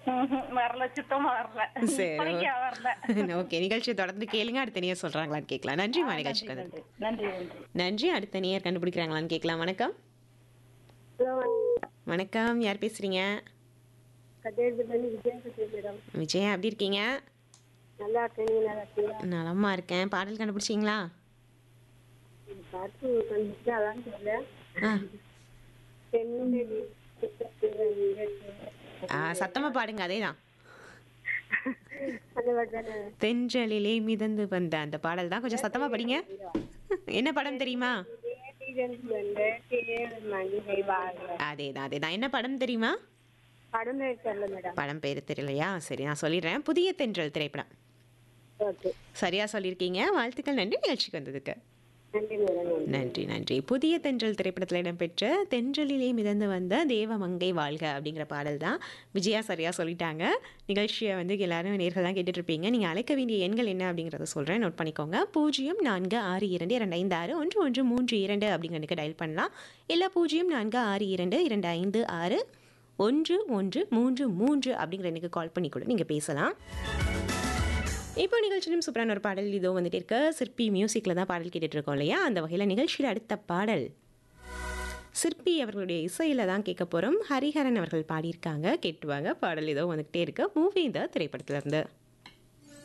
ம்ஹும். வரல சுத்தமா வரல சரி. இப்போதைக்கு வரல ஓகே நிகழ்ச்சியை தொடர்ந்து கேளுங்க அடுத்த நேர் சொல்றாங்களான்னு கேட்கலாம் நன்றிமா நிகழ்ச்சிக்கு வந்து நன்றி நன்றி நன்றி நன்றி அடுத்த நேர் கண்டுபிடிக்கிறாங்களான்னு கேட்கலாம் வணக்கம் வணக்கம் யார் பேசுறீங்க கட்டேரிலேருந்து விஜயம் பேசுகிறேன் மேடம் விஜயா எப்படி இருக்கீங்க நல்லா இருக்கேன் நீங்கள் நல்லா இருக்கீங்களா நலமா இருக்கேன் பாடல் கண்டுபிடிச்சிங்களா இந்த பாட்டு கண்டுபிடிச்சா அதான் தெரியல ஆ தென்னடி ஆ, சத்தமா பாடுங்க அதேதான் அந்த மாதிரி தானே தென்றலிலே மிதந்து வந்த அந்த பாடல் தான் கொஞ்சம் சத்தமா படிங்க என்ன படம் தெரியுமா தேடிருந்து வந்த தேவ மனிதை வாழ்க அதேதான் அதேதான் என்ன படம் தெரியுமா படம் பேர் தெரியல மேடம் படம் பேர் தெரியலையா சரி நான் சொல்லிடுறேன் புதிய தென்றல் திரைப்படம் ஓகே சரியா சொல்லியிருக்கீங்க வாழ்த்துக்கள் நன்றி நிகழ்ச்சிக்கு வந்ததுக்கு நன்றி மேடம் நன்றி நன்றி நன்றி புதிய தென்றல் திரைப்படத்தில் இடம்பெற்ற தென்றலிலே மிதந்து வந்த தேவமங்கை வாழ்க அப்படிங்கிற பாடல் தான் விஜயா சரியாக சொல்லிட்டாங்க நிகழ்ச்சியை வந்து எல்லாரும் நேர்கள் தான் கேட்டுட்டு இருப்பீங்க நீங்கள் அழைக்க வேண்டிய எண்கள் என்ன அப்படிங்கிறத சொல்கிறேன் நோட் பண்ணிக்கோங்க பூஜ்ஜியம் நான்கு ஆறு இரண்டு இரண்டு ஐந்து ஆறு ஒன்று ஒன்று மூன்று இரண்டு அப்படிங்கிறதுக்கு டயல் பண்ணலாம் இல்லை பூஜ்ஜியம் நான்கு ஆறு இரண்டு இரண்டு ஐந்து ஆறு ஒன்று ஒன்று மூன்று மூன்று அப்படிங்கிற எனக்கு கால் பண்ணி கூட நீங்கள் பேசலாம் இப்போ நிகழ்ச்சியிலும் சூப்பரான ஒரு பாடல் இதோ வந்துட்டு இருக்க சிற்பி மியூசிக்கில் தான் பாடல் கேட்டுட்டு இருக்கோம் இல்லையா அந்த வகையில் நிகழ்ச்சியில் அடுத்த பாடல் சிற்பி அவர்களுடைய இசையில் தான் கேட்க போகிறோம் ஹரிஹரன் அவர்கள் பாடியிருக்காங்க கேட்டுவாங்க பாடல் ஏதோ வந்துகிட்டே இருக்கு மூவி இந்த திரைப்படத்துல இருந்து